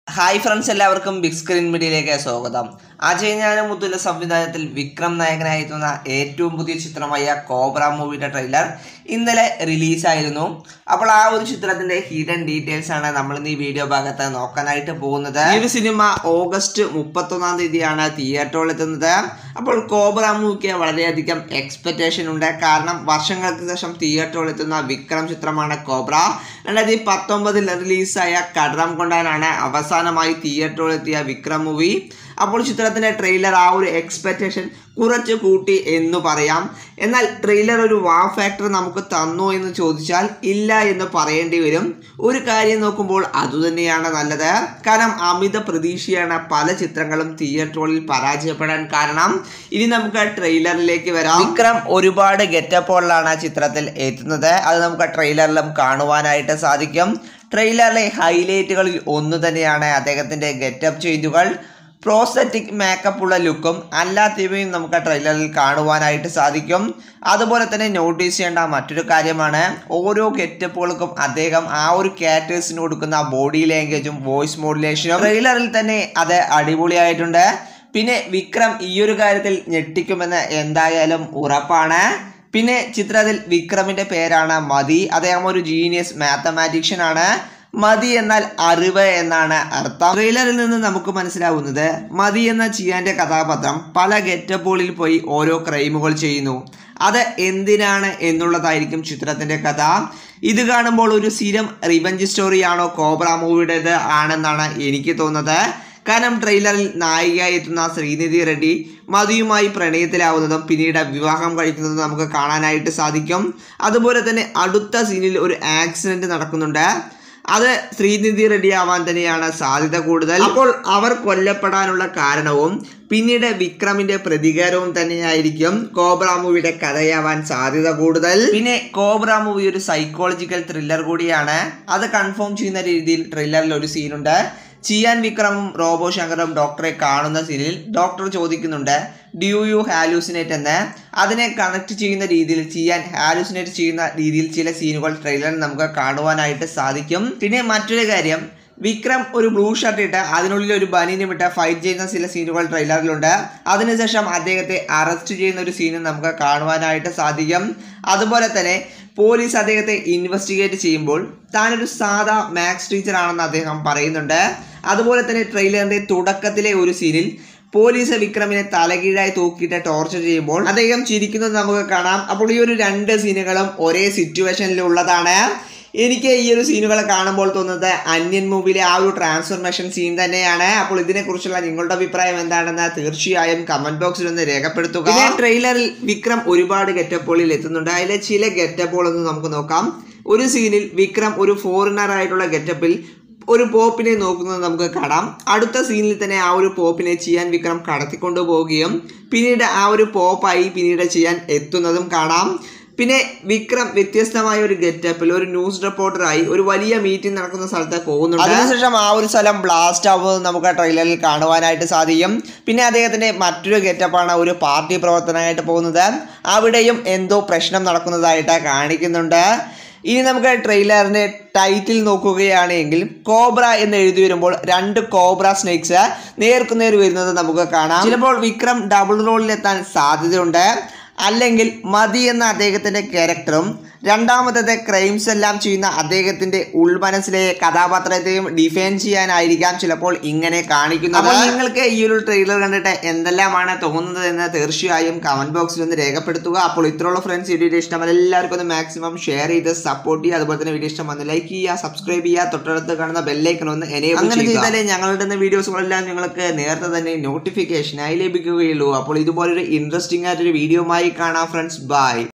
hi friends എല്ലാവർക്കും big screen മീഡിയയിലേക്ക് സ്വാഗതം അജയ് ജ്ഞാനം മുത്തുല സംവിധാനത്തിൽ വിക്രം നായകനായി എത്തുന്ന ഏറ്റവും പുതിയ ചിത്രമായ കോബ്ര മൂവിയുടെ ട്രെയിലർ ഇന്നലെ റിലീസായിരുന്നു അപ്പോൾ ആ ഒരു ചിത്രത്തിന്റെ ഹിഡൻ ഡീറ്റെയിൽസ് ആണ് നമ്മൾ ഇന്ന് ഈ വീഡിയോ ഭാഗത്ത് നോക്കാനായിട്ട് പോകുന്നത് ഈ ഒരു സിനിമ ഓഗസ്റ്റ് മുപ്പത്തൊന്നാം തീയതിയാണ് തിയേറ്ററിൽ എത്തുന്നത് അപ്പോൾ കോബ്ര മൂവിക്ക് വളരെയധികം എക്സ്പെക്ടേഷൻ ഉണ്ട് കാരണം വർഷങ്ങൾക്ക് ശേഷം തിയേറ്ററിൽ എത്തുന്ന വിക്രം ചിത്രമാണ് കോബ്ര രണ്ടായിരത്തി പത്തൊമ്പതിൽ റിലീസായ കടറം കൊണ്ടാനാണ് അവസാനമായി തിയേറ്ററിൽ എത്തിയ വിക്രം മൂവി അപ്പോൾ ചിത്രത്തിന്റെ ട്രെയിലർ ആ ഒരു എക്സ്പെക്ടേഷൻ കുറച്ച് കൂട്ടി എന്ന് പറയാം എന്നാൽ ട്രെയിലർ ഒരു വാ ഫാക്ടർ നമുക്ക് തന്നു എന്ന് ചോദിച്ചാൽ ഇല്ല എന്ന് പറയേണ്ടി വരും ഒരു കാര്യം നോക്കുമ്പോൾ അതുതന്നെയാണ് നല്ലത് കാരണം അമിത പ്രതീക്ഷയാണ് പല ചിത്രങ്ങളും തിയേറ്ററുകളിൽ പരാജയപ്പെടാൻ കാരണം ഇനി നമുക്ക് ട്രെയിലറിലേക്ക് വരാം വിക്രം ഒരുപാട് ഗെറ്റപ്പുകളിലാണ് ചിത്രത്തിൽ എത്തുന്നത് അത് നമുക്ക് ട്രെയിലറിലും കാണുവാനായിട്ട് സാധിക്കും ട്രെയിലറിലെ ഹൈലൈറ്റുകളിൽ ഒന്ന് തന്നെയാണ് അദ്ദേഹത്തിന്റെ ഗെറ്റപ്പ് ചേഞ്ചുകൾ പ്രോസ്തറ്റിക് മേക്കപ്പ് ഉള്ള ലുക്കും അല്ലാത്തവയും നമുക്ക് ട്രെയിലറിൽ കാണുവാനായിട്ട് സാധിക്കും അതുപോലെ തന്നെ നോട്ടീസ് ചെയ്യേണ്ട മറ്റൊരു കാര്യമാണ് ഓരോ ഗെറ്റപ്പുകൾക്കും അദ്ദേഹം ആ ഒരു ക്യാരക്ടേഴ്സിന് കൊടുക്കുന്ന ബോഡി ലാംഗ്വേജും വോയിസ് മോഡുലേഷനും ട്രെയിലറിൽ തന്നെ അത് അടിപൊളിയായിട്ടുണ്ട് പിന്നെ വിക്രം ഈ ഒരു കാര്യത്തിൽ ഞെട്ടിക്കുമെന്ന് എന്തായാലും ഉറപ്പാണ് പിന്നെ ചിത്രത്തിൽ വിക്രമിന്റെ പേരാണ് മതി അദ്ദേഹം ഒരു ജീനിയസ് മാത്തമാറ്റീഷ്യൻ ആണ് മതി എന്നാൽ അറിവ് എന്നാണ് അർത്ഥം ട്രെയിലറിൽ നിന്ന് നമുക്ക് മനസ്സിലാവുന്നത് മതി എന്ന ചിയാന്റെ കഥാപാത്രം പല ഗെറ്റപ്പുകളിൽ പോയി ഓരോ ക്രൈമുകൾ ചെയ്യുന്നു അത് എന്തിനാണ് എന്നുള്ളതായിരിക്കും ചിത്രത്തിന്റെ കഥ ഇത് കാണുമ്പോൾ ഒരു സ്ഥിരം റിവഞ്ച് സ്റ്റോറിയാണോ കോബ്ര മൂവിയുടേത് ആണെന്നാണ് എനിക്ക് തോന്നുന്നത് കാരണം ട്രെയിലറിൽ നായികയായി എത്തുന്ന ശ്രീനിധി റെഡ്ഡി മതിയുമായി പ്രണയത്തിലാവുന്നതും പിന്നീട് വിവാഹം കഴിക്കുന്നതും നമുക്ക് കാണാനായിട്ട് സാധിക്കും അതുപോലെ തന്നെ അടുത്ത സീനിൽ ഒരു ആക്സിഡന്റ് നടക്കുന്നുണ്ട് അത് ശ്രീനിധി റെഡ്ഡി ആവാൻ തന്നെയാണ് സാധ്യത കൂടുതൽ അപ്പോൾ അവർ കൊല്ലപ്പെടാനുള്ള കാരണവും പിന്നീട് വിക്രമിന്റെ പ്രതികാരവും തന്നെയായിരിക്കും കോബ്ര മൂവിയുടെ കഥയാവാൻ സാധ്യത കൂടുതൽ പിന്നെ കോബ്ര മൂവി ഒരു സൈക്കോളജിക്കൽ ത്രില്ലർ കൂടിയാണ് അത് കൺഫേം ചെയ്യുന്ന രീതിയിൽ ട്രില്ലറിൽ ഒരു സീനുണ്ട് ചിയാൻ വിക്രമും റോബോ ശങ്കറും ഡോക്ടറെ കാണുന്ന സീനിൽ ഡോക്ടർ ചോദിക്കുന്നുണ്ട് ഡ്യൂ യു ഹാലൂസിനേറ്റ് എന്ന് അതിനെ കണക്ട് ചെയ്യുന്ന രീതിയിൽ ചിയാൻ ഹാലൂസിനേറ്റ് ചെയ്യുന്ന രീതിയിൽ ചില സീനുകൾ ട്രെയിലറിൽ നമുക്ക് കാണുവാനായിട്ട് സാധിക്കും പിന്നെ മറ്റൊരു കാര്യം വിക്രം ഒരു ബ്ലൂ ഷർട്ട് ഇട്ട് അതിനുള്ളിൽ ഒരു ബനീനും ഇട്ട് ഫൈറ്റ് ചെയ്യുന്ന ചില സീനുകൾ ട്രെയിലറിലുണ്ട് അതിനുശേഷം അദ്ദേഹത്തെ അറസ്റ്റ് ചെയ്യുന്ന ഒരു സീനും നമുക്ക് കാണുവാനായിട്ട് സാധിക്കും അതുപോലെ തന്നെ പോലീസ് അദ്ദേഹത്തെ ഇൻവെസ്റ്റിഗേറ്റ് ചെയ്യുമ്പോൾ താനൊരു സാധാ മാത്സ് ടീച്ചർ ആണെന്ന് അദ്ദേഹം പറയുന്നുണ്ട് അതുപോലെ തന്നെ ട്രെയിലറിന്റെ തുടക്കത്തിലെ ഒരു സീനിൽ പോലീസ് വിക്രമിനെ തലകീഴായി തൂക്കിയിട്ട് ടോർച്ചർ ചെയ്യുമ്പോൾ അദ്ദേഹം ചിരിക്കുന്നത് നമുക്ക് കാണാം അപ്പോൾ ഈ ഒരു രണ്ട് സീനുകളും ഒരേ സിറ്റുവേഷനിൽ ഉള്ളതാണ് എനിക്ക് ഈ ഒരു സീനുകൾ കാണുമ്പോൾ തോന്നുന്നത് അന്യൻ മൂവിയിലെ ആ ഒരു ട്രാൻസ്ഫോർമേഷൻ സീൻ തന്നെയാണ് അപ്പോൾ ഇതിനെക്കുറിച്ചുള്ള നിങ്ങളുടെ അഭിപ്രായം എന്താണെന്ന് തീർച്ചയായും കമന്റ് ബോക്സിൽ ഒന്ന് രേഖപ്പെടുത്തുക പിന്നെ ട്രെയിലറിൽ വിക്രം ഒരുപാട് ഗെറ്റപ്പുകളിൽ എത്തുന്നുണ്ട് അതിലെ ചില ഗെറ്റപ്പുകൾ ഒന്ന് നമുക്ക് നോക്കാം ഒരു സീനിൽ വിക്രം ഒരു ഫോറിനർ ആയിട്ടുള്ള ഗെറ്റപ്പിൽ ഒരു പോപ്പിനെ നോക്കുന്നത് നമുക്ക് കാണാം അടുത്ത സീനിൽ തന്നെ ആ ഒരു പോപ്പിനെ ചെയ്യാൻ വിക്രം കടത്തിക്കൊണ്ടു പോവുകയും പിന്നീട് ആ ഒരു പോപ്പായി പിന്നീട് ചെയ്യാൻ എത്തുന്നതും കാണാം പിന്നെ വിക്രം വ്യത്യസ്തമായ ഒരു ഗെറ്റപ്പിൽ ഒരു ന്യൂസ് റിപ്പോർട്ടറായി ഒരു വലിയ മീറ്റിംഗ് നടക്കുന്ന സ്ഥലത്ത് പോകുന്നുണ്ട് അതിനുശേഷം ആ ഒരു സ്ഥലം ബ്ലാസ്റ്റ് ആവുന്നത് നമുക്ക് ട്രെയിലറിൽ കാണുവാനായിട്ട് സാധിക്കും പിന്നെ അദ്ദേഹത്തിന്റെ മറ്റൊരു ഗെറ്റപ്പാണ് ഒരു പാർട്ടി പ്രവർത്തനമായിട്ട് പോകുന്നത് അവിടെയും എന്തോ പ്രശ്നം നടക്കുന്നതായിട്ട് കാണിക്കുന്നുണ്ട് ഇനി നമുക്ക് ട്രെയിലറിന്റെ ടൈറ്റിൽ നോക്കുകയാണെങ്കിൽ കോബ്ര എന്ന് എഴുതി വരുമ്പോൾ രണ്ട് കോബ്ര സ്നേക്സ് നേർക്കുനേർ വരുന്നത് നമുക്ക് കാണാം ചിലപ്പോൾ വിക്രം ഡബിൾ റോളിലെത്താൻ സാധ്യതയുണ്ട് അല്ലെങ്കിൽ മതി എന്ന അദ്ദേഹത്തിന്റെ ക്യാരക്ടറും രണ്ടാമത്തത് ക്രൈംസ് എല്ലാം ചെയ്യുന്ന അദ്ദേഹത്തിന്റെ ഉൾമനസ്സിലെ കഥാപാത്രത്തെയും ഡിഫൈൻ ചെയ്യാനായിരിക്കാം ചിലപ്പോൾ ഇങ്ങനെ കാണിക്കുന്നത് അപ്പോൾ നിങ്ങൾക്ക് ഈ ഒരു ട്രെയിലർ കണ്ടിട്ട് എന്തെല്ലാമാണ് തോന്നുന്നത് എന്ന് തീർച്ചയായും കമന്റ് ബോക്സിൽ ഒന്ന് രേഖപ്പെടുത്തുക അപ്പോൾ ഇത്രയുള്ള ഫ്രണ്ട്സ് വീഡിയോ ഇഷ്ടം എല്ലാവർക്കും ഒന്ന് മാക്സിമം ഷെയർ ചെയ്ത് സപ്പോർട്ട് ചെയ്യുക അതുപോലെ തന്നെ വീഡിയോ ഇഷ്ടം വന്ന് ലൈക്ക് ചെയ്യുക സബ്സ്ക്രൈബ് ചെയ്യുക തൊട്ടടുത്ത് കാണുന്ന ബെല്ലൈക്കൺ ഒന്ന് എനേബിൾ അങ്ങനെ ചെയ്താലേ ഞങ്ങളുടെ വീഡിയോസുകളെല്ലാം നിങ്ങൾക്ക് നേരത്തെ തന്നെ നോട്ടിഫിക്കേഷനായി ലഭിക്കുകയുള്ളൂ അപ്പോൾ ഇതുപോലൊരു ഇൻട്രസ്റ്റിംഗ് ആയിട്ടൊരു വീഡിയോമായി കാണാം ഫ്രണ്ട്സ് ബൈ